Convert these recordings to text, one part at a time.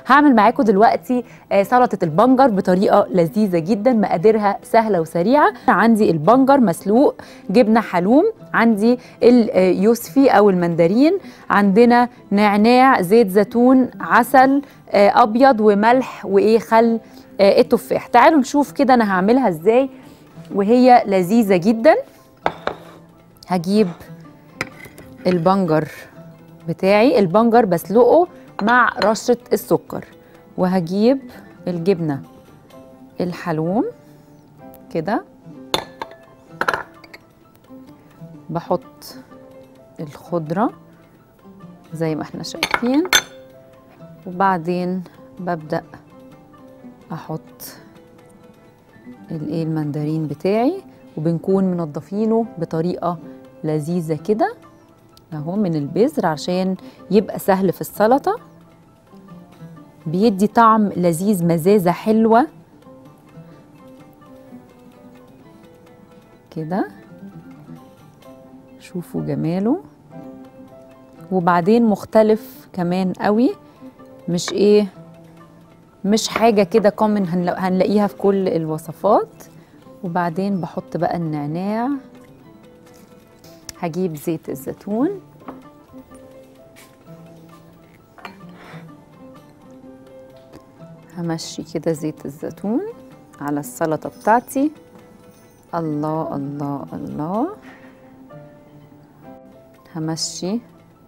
هعمل معاكم دلوقتي آه، سلطه البنجر بطريقه لذيذه جدا مقاديرها سهله وسريعه عندي البنجر مسلوق جبنه حلوم عندي اليوسفي او المندرين عندنا نعناع زيت زيتون عسل آه، ابيض وملح وايه خل آه، التفاح تعالوا نشوف كده انا هعملها ازاي وهي لذيذه جدا هجيب البنجر بتاعي البنجر بسلقه مع رشة السكر وهجيب الجبنة الحلوم كده بحط الخضرة زي ما احنا شايفين وبعدين ببدأ احط الايه المندرين بتاعي وبنكون منضفينه بطريقة لذيذة كده اهو من البذر عشان يبقى سهل في السلطه بيدي طعم لذيذ مزازه حلوه كده شوفوا جماله وبعدين مختلف كمان قوي مش ايه مش حاجه كده كومن هنلاقيها في كل الوصفات وبعدين بحط بقى النعناع هجيب زيت الزيتون همشي كده زيت الزيتون على السلطة بتاعتي الله الله الله همشي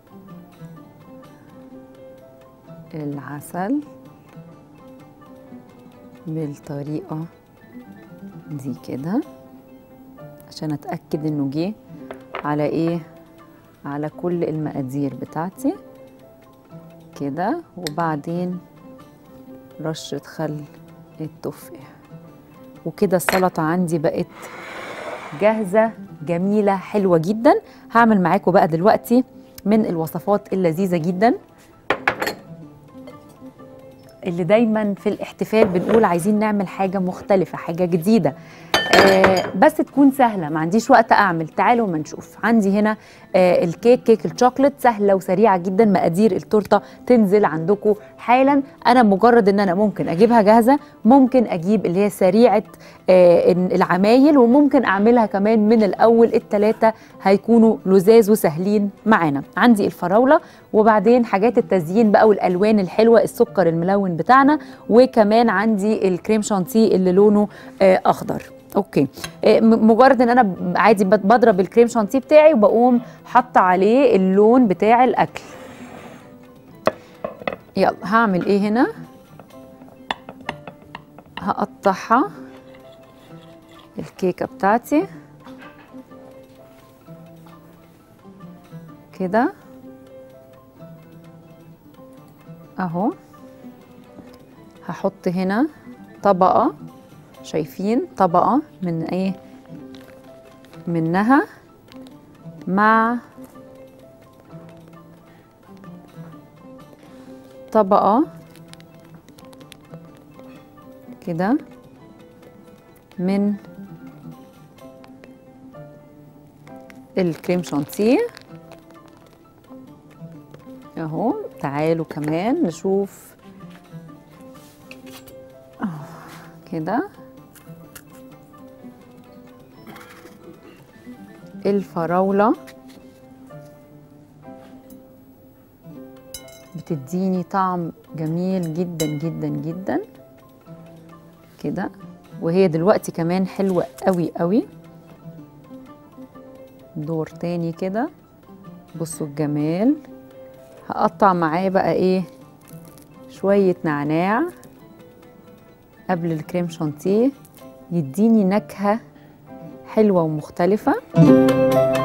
العسل بالطريقة دي كده عشان اتأكد انه جه على ايه على كل المقادير بتاعتي كده وبعدين رشة خل التفاح وكده السلطة عندي بقت جاهزة جميلة حلوة جدا هعمل معاكم بقى دلوقتي من الوصفات اللذيذة جدا اللي دايما في الاحتفال بنقول عايزين نعمل حاجة مختلفة حاجة جديدة آه بس تكون سهلة ما عنديش وقت أعمل تعالوا ما نشوف عندي هنا آه الكيك كيك الشوكليت سهلة وسريعة جدا مقادير التورتة تنزل عندكم حالا أنا مجرد إن أنا ممكن أجيبها جاهزة ممكن أجيب اللي هي سريعة آه العمايل وممكن أعملها كمان من الأول التلاتة هيكونوا لذاذ وسهلين معانا عندي الفراولة وبعدين حاجات التزيين بقى والألوان الحلوة السكر الملون بتاعنا وكمان عندي الكريم شانتيه اللي لونه آه أخضر اوكي مجرد ان انا عادي بضرب الكريم شانتيه بتاعي وبقوم حاطه عليه اللون بتاع الاكل يلا هعمل ايه هنا هقطعها الكيكه بتاعتي كده اهو هحط هنا طبقه شايفين طبقة من ايه منها مع طبقة كده من الكريم شانتيه اهو تعالوا كمان نشوف كده الفراولة بتديني طعم جميل جدا جدا جدا كده وهي دلوقتي كمان حلوة قوي قوي دور تاني كده بصوا الجمال هقطع معاه بقى ايه شوية نعناع قبل الكريم شانتيه يديني نكهة حلوة ومختلفة